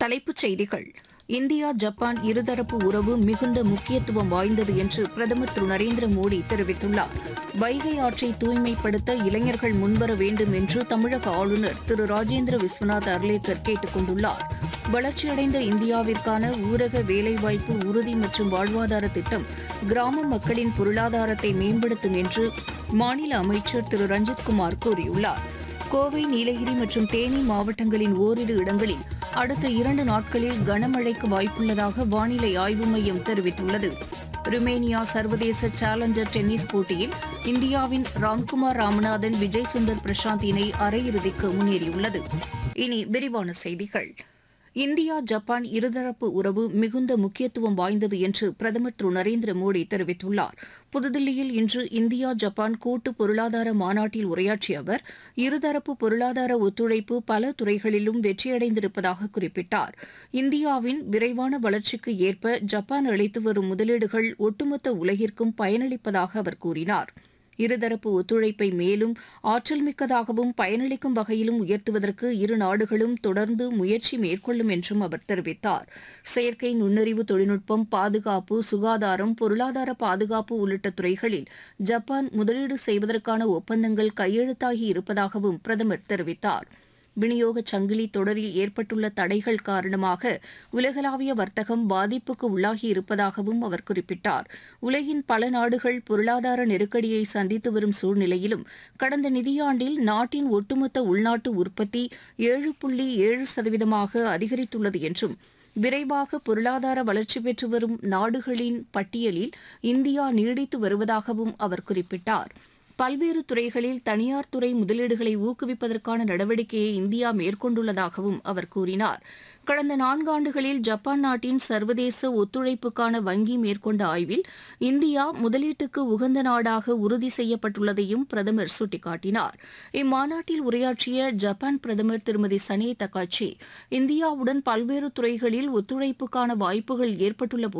தலைப்புச் செய்திகள் India Japan இருதரப்பு உறவு மிகுந்த முக்கியத்துவம் வாய்ந்தது என்று பிரதமர் திரு நரேந்திர மோடி தெரிவித்துள்ளார் வைகை ஆற்றை தூய்மைப்படுத்த இளைஞர்கள் முன்வர வேண்டும் என்று தமிழக ஆளுநர் திரு ராஜேந்திர விஸ்வநாத் அர்லேக்கர் கேட்டுக் கொண்டுள்ளார் வளர்ச்சியடைந்த இந்தியாவிற்கான ஊரக வேலைவாய்ப்பு உறுதி மற்றும் வாழ்வாதார திட்டம் கிராம மக்களின் பொருளாதாரத்தை மேம்படுத்தும் என்று மாநில அமைச்சர் திரு ரஞ்சித்குமார் கூறியுள்ளார் கோவை நீலகிரி மற்றும் தேனி மாவட்டங்களின் ஓரிரு இடங்களில் அடுத்த இரண்டு நாட்களில் கனமழைக்கு வாய்ப்புள்ளதாக வானிலை ஆய்வு மையம் தெரிவித்துள்ளது ருமேனியா சர்வதேச சேலஞ்சர் டென்னிஸ் போட்டியில் இந்தியாவின் ராம்குமார் ராமநாதன் விஜய் சுந்தர் பிரசாந்த் இணை அரையிறுதிக்கு முன்னேறியுள்ளது இனி விரிவான செய்திகள் இந்தியா ஜப்பான் இருதரப்பு உறவு மிகுந்த முக்கியத்துவம் வாய்ந்தது என்று பிரதமர் திரு நரேந்திர மோடி தெரிவித்துள்ளார் புதுதில்லியில் இன்று இந்தியா ஜப்பான் கூட்டு பொருளாதார மாநாட்டில் உரையாற்றிய அவர் இருதரப்பு பொருளாதார ஒத்துழைப்பு பல துறைகளிலும் வெற்றியடைந்திருப்பதாக குறிப்பிட்டார் இந்தியாவின் விரைவான வளர்ச்சிக்கு ஏற்ப ஜப்பான் அளித்து வரும் முதலீடுகள் ஒட்டுமொத்த உலகிற்கும் பயனளிப்பதாக அவர் கூறினார் இருதரப்பு ஒத்துழைப்பை மேலும் ஆற்றல் மிக்கதாகவும் பயனளிக்கும் வகையிலும் உயர்த்துவதற்கு இரு நாடுகளும் தொடர்ந்து முயற்சி மேற்கொள்ளும் என்றும் அவர் தெரிவித்தார் செயற்கை நுண்ணறிவு தொழில்நுட்பம் பாதுகாப்பு சுகாதாரம் பொருளாதார பாதுகாப்பு உள்ளிட்ட துறைகளில் ஜப்பான் முதலீடு செய்வதற்கான ஒப்பந்தங்கள் கையெழுத்தாகி இருப்பதாகவும் பிரதமர் தெரிவித்தார் விநியோக சங்கிலி தொடரில் ஏற்பட்டுள்ள தடைகள் காரணமாக உலகளாவிய வர்த்தகம் பாதிப்புக்கு உள்ளாகி இருப்பதாகவும் அவர் குறிப்பிட்டார் உலகின் பல நாடுகள் பொருளாதார நெருக்கடியை சந்தித்து வரும் சூழ்நிலையிலும் கடந்த நிதியாண்டில் நாட்டின் ஒட்டுமொத்த உள்நாட்டு உற்பத்தி ஏழு புள்ளி ஏழு சதவீதமாக அதிகரித்துள்ளது என்றும் விரைவாக பொருளாதார வளர்ச்சி பெற்று வரும் நாடுகளின் பட்டியலில் இந்தியா நீடித்து வருவதாகவும் அவர் குறிப்பிட்டார் பல்வேறு துறைகளில் தனியார் துறை முதலீடுகளை ஊக்குவிப்பதற்கான நடவடிக்கையை இந்தியா மேற்கொண்டுள்ளதாகவும் அவர் கூறினார் கடந்த நான்காண்டுகளில் ஜப்பான் நாட்டின் சர்வதேச ஒத்துழைப்புக்கான வங்கி மேற்கொண்ட ஆய்வில் இந்தியா முதலீட்டுக்கு உகந்த நாடாக உறுதி செய்யப்பட்டுள்ளதையும் பிரதமர் சுட்டிக்காட்டினார் இம்மாநாட்டில் உரையாற்றிய ஜப்பான் பிரதமர் திருமதி சனே தக்காச்சி இந்தியாவுடன் பல்வேறு துறைகளில் ஒத்துழைப்புக்கான வாய்ப்புகள் ஏற்பட்டுள்ள